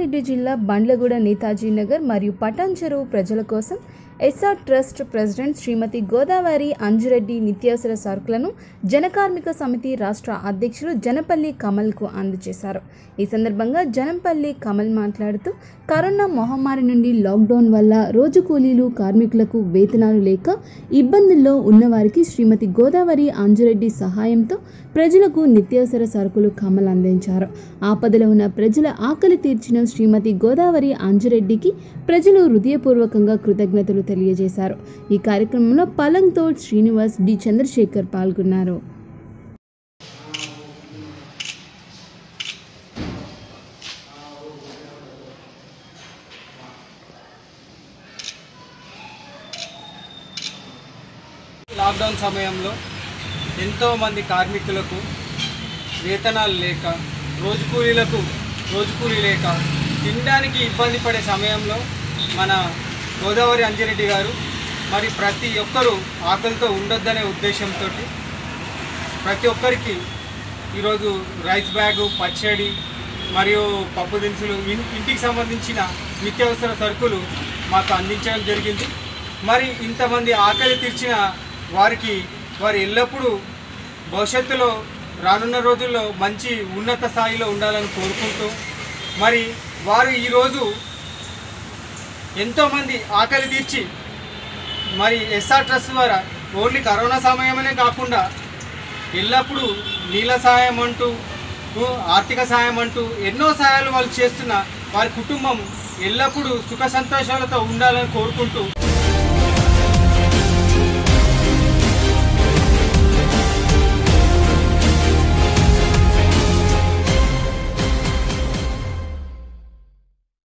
రంగారెడ్డి జిల్లా బండ్లగూడ నేతాజీ నగర్ మరియు పటాన్ చెరువు ప్రజల కోసం SR trust president Shrimati Godavari Anjureddy నిత్యావసర సరుకులను జనకార్మిక సమితి రాష్ట్ర అధ్యక్షులు జనపల్లి కమల్కు అందజేశారు ఈ సందర్భంగా జనంపల్లి కమల్ మాట్లాడుతూ కరోనా మహమ్మారి నుండి లాక్డౌన్ వల్ల రోజు కూలీలు కార్మికులకు వేతనాలు లేక ఇబ్బందుల్లో ఉన్నవారికి శ్రీమతి గోదావరి అంజురెడ్డి సహాయంతో ప్రజలకు నిత్యావసర సరుకులు కమల్ అందించారు ఆపదలో ఉన్న ప్రజల ఆకలి తీర్చిన శ్రీమతి గోదావరి అంజురెడ్డికి ప్రజలు హృదయపూర్వకంగా కృతజ్ఞతలు తెలియజేశారు ఈ కార్యక్రమంలో పలంతోడ్ శ్రీనివాస్ డి చంద్రశేఖర్ పాల్గొన్నారు లాక్డౌన్ సమయంలో ఎంతోమంది కార్మికులకు వేతనాలు లేక రోజు కూలీలకు రోజు కూలీ లేక తినడానికి ఇబ్బంది పడే సమయంలో మన గోదావరి అంజిరెడ్డి గారు మరి ప్రతి ఒక్కరూ ఆకలితో ఉండొద్దనే ఉద్దేశంతో ప్రతి ఒక్కరికి ఈరోజు రైస్ బ్యాగు పచ్చడి మరియు పప్పు దినుసులు ఇన్- ఇంటికి సంబంధించిన నిత్యావసర సరుకులు మాకు అందించడం జరిగింది మరి ఇంతమంది ఆకలి తీర్చిన వారికి వారు ఎల్లప్పుడూ భవిష్యత్తులో రానున్న రోజుల్లో మంచి ఉన్నత స్థాయిలో ఉండాలని కోరుకుంటూ మరి వారు ఈరోజు ఎంతోమంది ఆకలి తీర్చి మరి ఎస్ఆర్ ట్రస్ట్ ద్వారా ఓన్లీ కరోనా సమయమనే కాకుండా ఎల్లప్పుడూ నీళ్ళ సాయం అంటూ ఊ, ఆర్థిక సాయం అంటూ ఎన్నో సహాయాలు వాళ్ళు చేస్తున్న వారి కుటుంబం ఎల్లప్పుడూ సుఖ సంతోషాలతో ఉండాలని కోరుకుంటూ